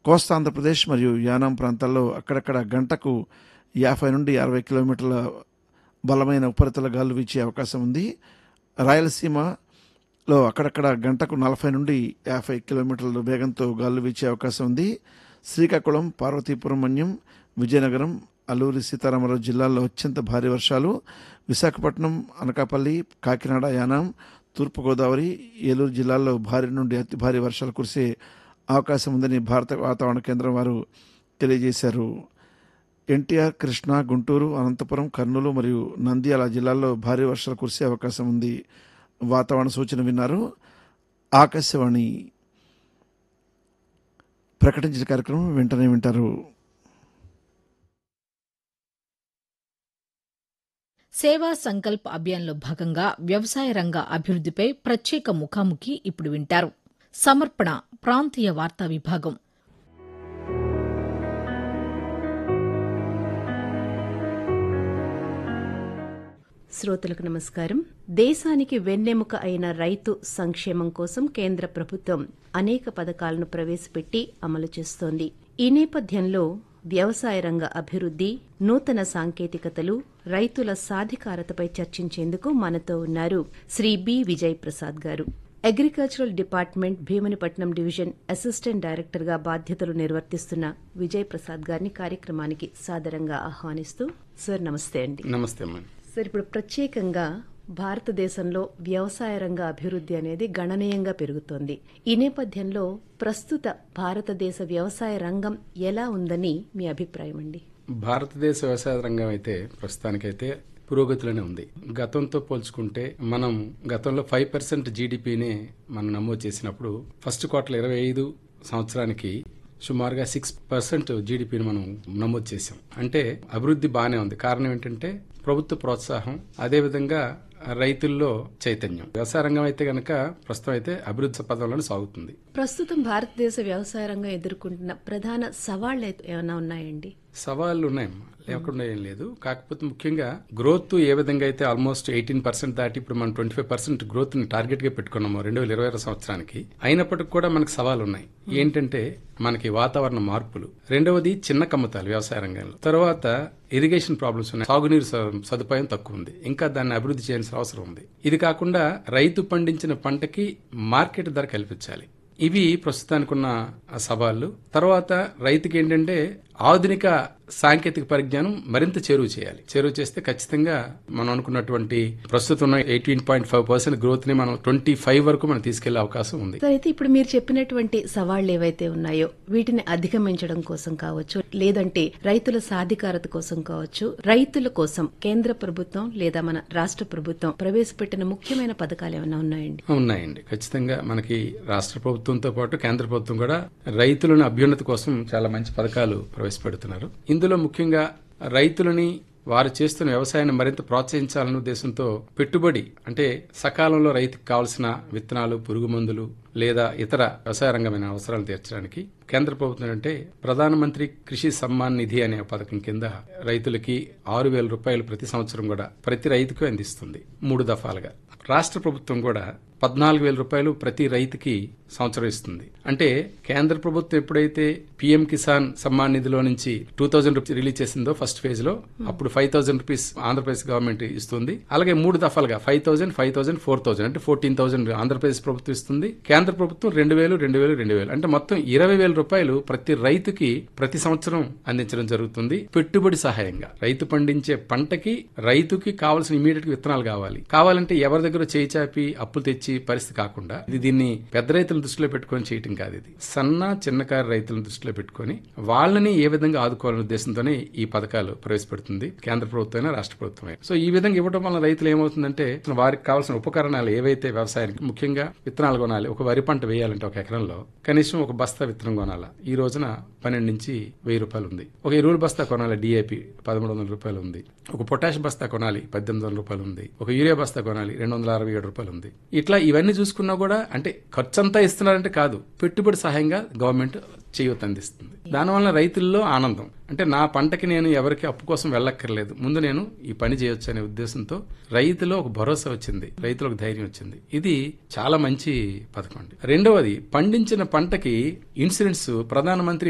కోస్తా ఆంధ్రప్రదేశ్ మరియు యానాం ప్రాంతాల్లో అక్కడక్కడ గంటకు యాభై నుండి అరవై కిలోమీటర్ల బలమైన ఉపరితల గాలులు వీచే అవకాశం ఉంది రాయలసీమలో అక్కడక్కడ గంటకు నలభై నుండి యాభై కిలోమీటర్ల వేగంతో గాలులు వీచే అవకాశం ఉంది శ్రీకాకుళం పార్వతీపురం మన్యం విజయనగరం అల్లూరి సీతారామరాజు జిల్లాల్లో అత్యంత భారీ వర్షాలు విశాఖపట్నం అనకాపల్లి కాకినాడ యానాం తూర్పుగోదావరి ఏలూరు జిల్లాల్లో భారీ నుండి అతి భారీ వర్షాలు కురిసే అవకాశం ఉందని భారత వాతావరణ కేంద్రం వారు తెలియజేశారు ఎన్టీఆర్ కృష్ణా గుంటూరు అనంతపురం కర్నూలు మరియు నంద్యాల జిల్లాల్లో భారీ వర్షాలు కురిసే అవకాశం ఉంది వాతావరణ సూచన విన్నారు ఆకాశవాణి ప్రకటించిన కార్యక్రమం వెంటనే వింటారు సేవా సంకల్ప్ అభియాన్లో భాగంగా వ్యవసాయ రంగ అభివృద్దిపై ప్రత్యేక ముఖాముఖి ఇప్పుడు వింటారు సమర్పణ ప్రాంతీయ వార్తా విభాగం శ్రోతలకు నమస్కారం దేశానికి వెన్నెముక అయిన రైతు సంక్షేమం కోసం కేంద్ర ప్రభుత్వం అనేక పథకాలను ప్రవేశపెట్టి అమలు చేస్తోంది ఈ నేపథ్యంలో వ్యవసాయ రంగ అభివృద్ది నూతన సాంకేతికతలు రైతుల సాధికారతపై చర్చించేందుకు మనతో ఉన్నారు Shri B Vijay Prasad garu agricultural department Bheemunipatnam division assistant director గా బాధ్యతలు నిర్వర్తిస్తున్న విజయ్ ప్రసాద్ గారిని కార్యక్రమానికి సాదరంగా ఆహ్వానిస్తూ సార్ నమస్తే అండి నమస్తే అమ్మా సార్ ఇప్పుడు ప్రత్యేకంగా భారతదేశంలో వ్యవసాయ రంగ అభివృద్ధి అనేది గణనీయంగా పెరుగుతోంది ఈ నేపథ్యంలో ప్రస్తుత భారతదేశ వ్యవసాయ రంగం ఎలా ఉందని మీ అభిప్రాయం అండి భారతదేశ వ్యవసాయ రంగం అయితే ప్రస్తుతానికైతే పురోగతిలోనే ఉంది గతంతో పోల్చుకుంటే మనం గతంలో ఫైవ్ పర్సెంట్ జీడిపిని మనం నమోదు చేసినప్పుడు ఫస్ట్ క్వార్టర్ ఇరవై ఐదు సంవత్సరానికి సుమారుగా సిక్స్ పర్సెంట్ జీడిపిని మనం నమోదు చేసాం అంటే అభివృద్ధి బాగానే ఉంది కారణం ఏంటంటే ప్రభుత్వ ప్రోత్సాహం అదేవిధంగా రైతుల్లో చైతన్యం వ్యవసాయ రంగం అయితే గనక ప్రస్తుతం అయితే అభివృద్ధి పదంలోనే సాగుతుంది ప్రస్తుతం భారతదేశ వ్యవసాయ రంగం ఎదుర్కొంటున్న ప్రధాన సవాళ్లు ఏమైనా ఉన్నాయండి సవాళ్లు ఉన్నాయమ్మా లేకుండా ఏం లేదు కాకపోతే ముఖ్యంగా గ్రోత్ ఏ విధంగా అయితే ఆల్మోస్ట్ ఎయిటీన్ పర్సెంట్ దాటి ఇప్పుడు మనం ట్వంటీ ఫైవ్ పర్సెంట్ గ్రోత్ ని టార్గెట్ గా పెట్టుకున్నాము రెండు వేల ఇరవై ఆరు సంవత్సరానికి అయినప్పటికీ కూడా మనకు సవాలు ఉన్నాయి ఏంటంటే మనకి వాతావరణ మార్పులు రెండవది చిన్న కమ్మతాలు వ్యవసాయ రంగంలో తర్వాత ఇరిగేషన్ ప్రాబ్లమ్స్ ఉన్నాయి సాగునీరు స- సదుపాయం తక్కువ ఉంది ఇంకా దాన్ని అభివృద్ధి చేయాల్సిన అవసరం ఉంది ఇది కాకుండా రైతు పండించిన పంటకి మార్కెట్ ధర కల్పించాలి ఇవి ప్రస్తుతానికి ఉన్న సవాళ్లు తర్వాత రైతుకి ఏంటంటే ఆధునిక సాంకేతిక పరిజ్ఞానం మరింత చేరువ చేయాలి చేరువ చేస్తే ఖచ్చితంగా మనం అనుకున్నటువంటి ప్రస్తుతం ఉన్న eighteen point five percent growth ని మనం ట్వంటీ ఫైవ్ వరకు మనం తీసుకెళ్లే అవకాశం ఉంది సార్ అయితే ఇప్పుడు మీరు చెప్పినటువంటి సవాళ్లు ఏవైతే ఉన్నాయో వీటిని అధిగమించడం కోసం కావచ్చు లేదంటే రైతుల సాధికారత కోసం కావచ్చు రైతుల కోసం కేంద్ర ప్రభుత్వం లేదా మన రాష్ట్ర ప్రభుత్వం ప్రవేశపెట్టిన ముఖ్యమైన పథకాలు ఏమైనా ఉన్నాయండి ఉన్నాయండి ఖచ్చితంగా మనకి రాష్ట్ర ప్రభుత్వంతో పాటు కేంద్ర ప్రభుత్వం కూడా రైతులను అభ్యున్నతి కోసం చాలా మంచి పథకాలు ప్రవేశపెడుతున్నారు ఇందులో ముఖ్యంగా రైతులని వారు చేస్తున్న వ్యవసాయాన్ని మరింత ప్రోత్సహించాలనే ఉద్దేశంతో పెట్టుబడి అంటే సకాలంలో రైతుకు కావాల్సిన విత్తనాలు పురుగు మందులు లేదా ఇతర వ్యవసాయ రంగమైన అవసరాలు తీర్చడానికి కేంద్ర ప్రభుత్వం అంటే ప్రధానమంత్రి కృషి సమ్మాన్ నిధి అనే పథకం కింద రైతులకి ఆరు వేల రూపాయలు ప్రతి సంవత్సరం కూడా ప్రతి రైతుకు అందిస్తుంది మూడు దఫాలుగా రాష్ట్ర ప్రభుత్వం కూడా పద్నాలుగు వేల రూపాయలు ప్రతి రైతుకి సంవత్సరం ఇస్తుంది అంటే కేంద్ర ప్రభుత్వం ఎప్పుడైతే పిఎం కిసాన్ సమ్మాన్ నిధిలో నుంచి టూ థౌజండ్ రూపీస్ రిలీజ్ చేసిందో ఫస్ట్ ఫేజ్ లో అప్పుడు five thousand rupees Andhra Pradesh government ఇస్తుంది అలాగే మూడు దఫాలుగా five thousand five thousand four thousand అంటే ఫోర్టీన్ థౌసండ్ ఆంధ్రప్రదేశ్ ప్రభుత్వం ఇస్తుంది కేంద్ర ప్రభుత్వం రెండు వేలు రెండు వేలు రెండు వేలు అంటే మొత్తం ఇరవై వేల రూపాయలు ప్రతి రైతుకి ప్రతి సంవత్సరం అందించడం జరుగుతుంది పెట్టుబడి సహాయంగా రైతు పండించే పంటకి రైతుకి కావాల్సిన ఇమీడియట్ విత్తనాలు కావాలి కావాలంటే ఎవరి దగ్గర చేయి చాపి అప్పులు తెచ్చి పరిస్థితి కాకుండా ఇది దీన్ని పెద్ద రైతులను దృష్టిలో పెట్టుకొని చేయటం కాదు ఇది సన్న చిన్నకారు రైతులను దృష్టిలో పెట్టుకొని వాళ్ళని ఏ విధంగా ఆదుకోవాలనే ఉద్దేశంతోనే ఈ పథకాలు ప్రవేశపెడుతుంది కేంద్ర ప్రభుత్వమైనా రాష్ట్ర ప్రభుత్వమే సో ఈ విధంగా ఇవ్వడం వల్ల రైతులు ఏమవుతుందంటే వారికి కావాల్సిన ఉపకరణాలు ఏవైతే వ్యవసాయానికి ముఖ్యంగా విత్తనాలు కొనాలి ఒక వరి పంట వేయాలంటే ఒక ఎకరంలో కనీసం ఒక బస్తా విత్తనం కొనాలా ఈ రోజున పన్నెండు నుంచి వెయ్యి రూపాయలు ఉంది ఒక ఎరువుల బస్తా కొనాలి డిఏపి పదమూడు వందల రూపాయలు ఉంది ఒక పొటాష్ బస్తా కొనాలి పద్దెనిమిది వందల రూపాయలు ఉంది ఒక యూరియా బస్తా కొనాలి రెండు వందల అరవై ఏడు రూపాయలు ఉంది ఇట్లా ఇవన్నీ చూసుకున్నా కూడా అంటే ఖర్చు అంతా ఇస్తున్నారంటే కాదు పెట్టుబడి సహాయంగా గవర్నమెంట్ చేయూత అందిస్తుంది దానివల్ల రైతుల్లో ఆనందం అంటే నా పంటకి నేను ఎవరికి అప్పు కోసం వెళ్ళక్కర్లేదు ముందు నేను ఈ పని చేయొచ్చు అనే ఉద్దేశంతో రైతులో ఒక భరోసా వచ్చింది రైతులో ఒక ధైర్యం వచ్చింది ఇది చాలా మంచి పథకం అండి రెండవది పండించిన పంటకి ఇన్సూరెన్స్ ప్రధానమంత్రి